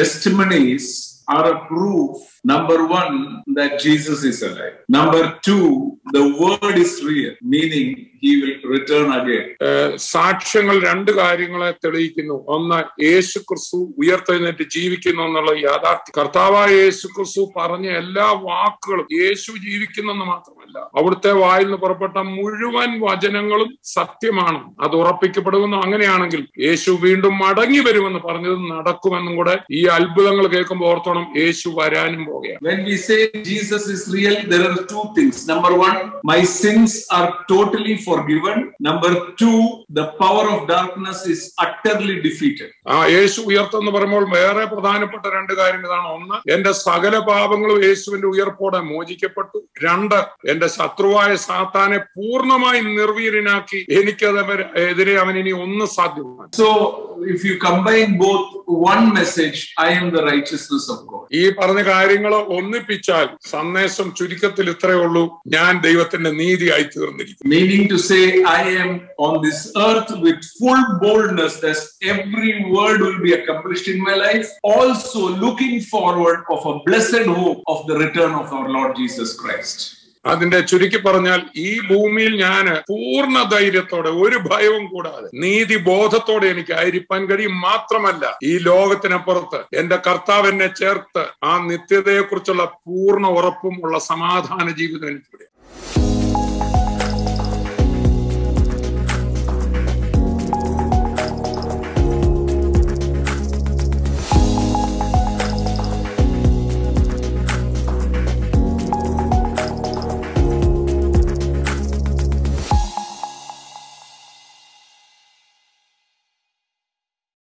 testimonies are a proof number one that jesus is alive number two the word is real meaning he will return again ഏഹ് സാക്ഷ്യങ്ങൾ രണ്ട് കാര്യങ്ങളെ തെളിയിക്കുന്നു ഒന്ന് യേശു ക്രിസ്തു ഉയർത്തെഴുന്നേറ്റ് ജീവിക്കുന്നു എന്നുള്ള യാഥാർത്ഥ്യം കർത്താവായ യേശു ക്രിസ്തു പറഞ്ഞ എല്ലാ വാക്കുകളും യേശു ജീവിക്കുന്നെന്ന് മാത്രമല്ല അവിടുത്തെ വായിൽ നിന്ന് പുറപ്പെട്ട മുഴുവൻ വചനങ്ങളും സത്യമാണ് അത് ഉറപ്പിക്കപ്പെടുമെന്നും അങ്ങനെയാണെങ്കിൽ യേശു വീണ്ടും മടങ്ങി വരുമെന്ന് പറഞ്ഞത് നടക്കുമെന്നും കൂടെ ഈ അത്ഭുതങ്ങൾ കേൾക്കുമ്പോൾ ഓർത്തോണം യേശു വരാനും പോകുകയാണ് when we say jesus is real there are two things number one my sins are totally forgiven number two the power of darkness is utterly defeated ആ യേശു ഉയർത്തെന്ന് പറയുമ്പോൾ വേറെ പ്രധാനപ്പെട്ട രണ്ട് കാര്യങ്ങളാണ് ഒന്ന് എന്റെ സകല പാപങ്ങളും യേശുവിന്റെ ഉയർപ്പോടെ മോചിക്കപ്പെട്ടു രണ്ട് എന്റെ ശത്രുവായ സാത്താനെ പൂർണ്ണമായി നിർവീര്യനാക്കി എനിക്കത് എതിരെ അവൻ ഇനി ഒന്നും സാധ്യമാണ് so if you combine both one message i am the righteousness of god ഈ പറഞ്ഞ കാര്യങ്ങൾ ഒന്നിപ്പിച്ചാൽ സന്ദേശം ചുരുക്കത്തിൽ ഇത്രയേ ഉള്ളൂ ഞാൻ ദൈവത്തിന്റെ നീതിയായി തീർന്നിരിക്കും meaning to say i am on this earth with full boldness that every word will be accomplished in my life also looking forward of a blessed hope of the return of our lord jesus christ അതിന്റെ ചുരുക്കി പറഞ്ഞാൽ ഈ ഭൂമിയിൽ ഞാൻ പൂർണ്ണ ധൈര്യത്തോടെ ഒരു ഭയവും കൂടാതെ നീതി ബോധത്തോടെ എനിക്ക് ആയിരിക്കാൻ കഴിയും മാത്രമല്ല ഈ ലോകത്തിനപ്പുറത്ത് എന്റെ കർത്താവ് എന്നെ ചേർത്ത് ആ നിത്യതയെക്കുറിച്ചുള്ള പൂർണ്ണ ഉറപ്പും ഉള്ള സമാധാന ജീവിതം എനിക്കിവിടെ